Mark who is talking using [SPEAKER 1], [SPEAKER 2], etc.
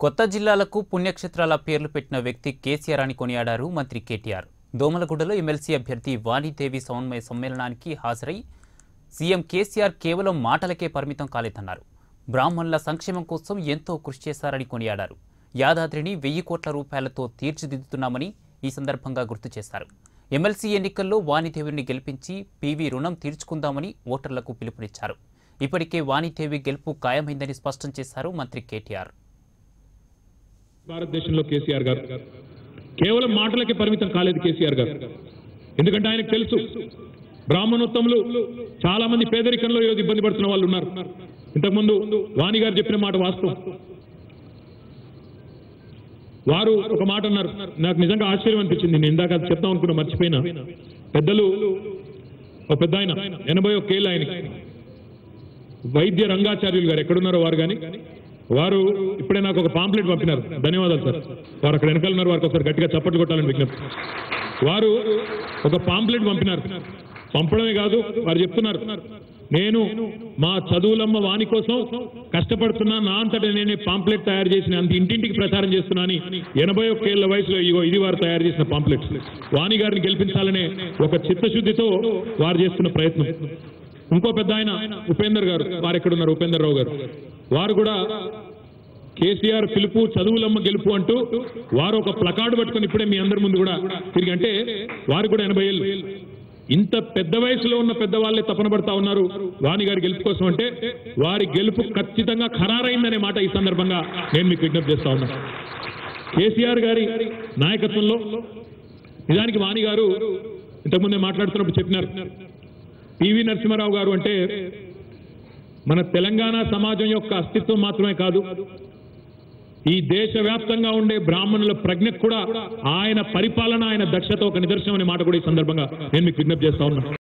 [SPEAKER 1] కొత్త జిల్లాలకు పుణ్యక్షేత్రాల పేర్లు పెట్టిన వ్యక్తి కేసీఆర్ అని కొనియాడారు మంత్రి కేటీఆర్ దోమలగూడలో ఎమ్మెల్సీ అభ్యర్థి వాణిదేవి సమన్వయ సమ్మేళనానికి హాజరై సీఎం కేసీఆర్ కేవలం మాటలకే పరిమితం కాలేదన్నారు బ్రాహ్మణుల సంక్షేమం కోసం ఎంతో కృషి చేశారని కొనియాడారు యాదాద్రిని వెయ్యి కోట్ల రూపాయలతో తీర్చిదిద్దుతున్నామని ఈ సందర్భంగా గుర్తు చేశారు ఎమ్మెల్సీ ఎన్నికల్లో వాణిదేవిని గెలిపించి పీవీ రుణం తీర్చుకుందామని ఓటర్లకు పిలుపునిచ్చారు ఇప్పటికే వాణిదేవి గెలుపు ఖాయమైందని స్పష్టం చేశారు మంత్రి కేటీఆర్
[SPEAKER 2] భారతదేశంలో కేసీఆర్ గారు కేవలం మాటలకి పరిమితం కాలేదు కేసీఆర్ గారు ఎందుకంటే ఆయనకు తెలుసు బ్రాహ్మణోత్తములు చాలా మంది పేదరికంలో ఈరోజు ఇబ్బంది పడుతున్న వాళ్ళు ఉన్నారు ఇంతకుముందు వాణి గారు చెప్పిన మాట వాస్తవం వారు ఒక మాట అన్నారు నాకు నిజంగా ఆశ్చర్యం అనిపించింది నేను ఇందాక అది చెప్తాం అనుకున్నా మర్చిపోయినా పెద్దలు ఒక పెద్ద ఆయన ఎనభై ఒక్కేళ్ళు ఆయనకి వైద్య రంగాచార్యులు గారు ఎక్కడున్నారో వారు కానీ వారు ఇప్పుడే నాకు ఒక పాంప్లెట్ పంపినారు ధన్యవాదాలు సార్ వారు అక్కడ వెనకాల ఉన్నారు వారికి ఒకసారి గట్టిగా చప్పట్లు కొట్టాలని విజ్ఞప్తి వారు ఒక పాంప్లెట్ పంపినారు పంపడమే కాదు వారు చెప్తున్నారు నేను మా చదువులమ్మ వాణి కోసం కష్టపడుతున్నా నా అంతటా నేనే పాంప్లెట్ తయారు చేసిన అంత ఇంటింటికి ప్రచారం చేస్తున్నాని ఎనభై ఒక్కేళ్ల వయసులో ఇగో ఇది వారు తయారు చేసిన పాంప్లెట్స్ వాణి గారిని గెలిపించాలనే ఒక చిత్తశుద్ధితో వారు చేస్తున్న ప్రయత్నం ఇంకో పెద్ద ఆయన ఉపేందర్ గారు వారు ఎక్కడున్నారు ఉపేందర్ రావు గారు వారు కూడా కేసీఆర్ పిలుపు చదువులమ్మ గెలుపు అంటూ వారు ఒక ప్లకార్డు పట్టుకొని ఇప్పుడే మీ అందరి ముందు కూడా తిరిగి అంటే వారు కూడా ఎనభై ఏళ్ళు ఇంత పెద్ద వయసులో ఉన్న పెద్దవాళ్లే తపన పడతా ఉన్నారు వాణి గారి గెలుపు కోసం అంటే వారి గెలుపు ఖచ్చితంగా ఖరారైందనే మాట ఈ సందర్భంగా నేను మీకు విజ్ఞప్తి చేస్తా ఉన్నా కేసీఆర్ గారి నాయకత్వంలో నిజానికి వాణి గారు ఇంతకుముందే మాట్లాడుతున్నప్పుడు చెప్పినారు పివి నరసింహారావు గారు అంటే మన తెలంగాణ సమాజం యొక్క అస్తిత్వం మాత్రమే కాదు ఈ దేశవ్యాప్తంగా ఉండే బ్రాహ్మణుల ప్రజ్ఞకు కూడా ఆయన పరిపాలన ఆయన దక్షత ఒక నిదర్శనం అనే మాట కూడా ఈ సందర్భంగా నేను మీకు విజ్ఞప్తి చేస్తా ఉన్నా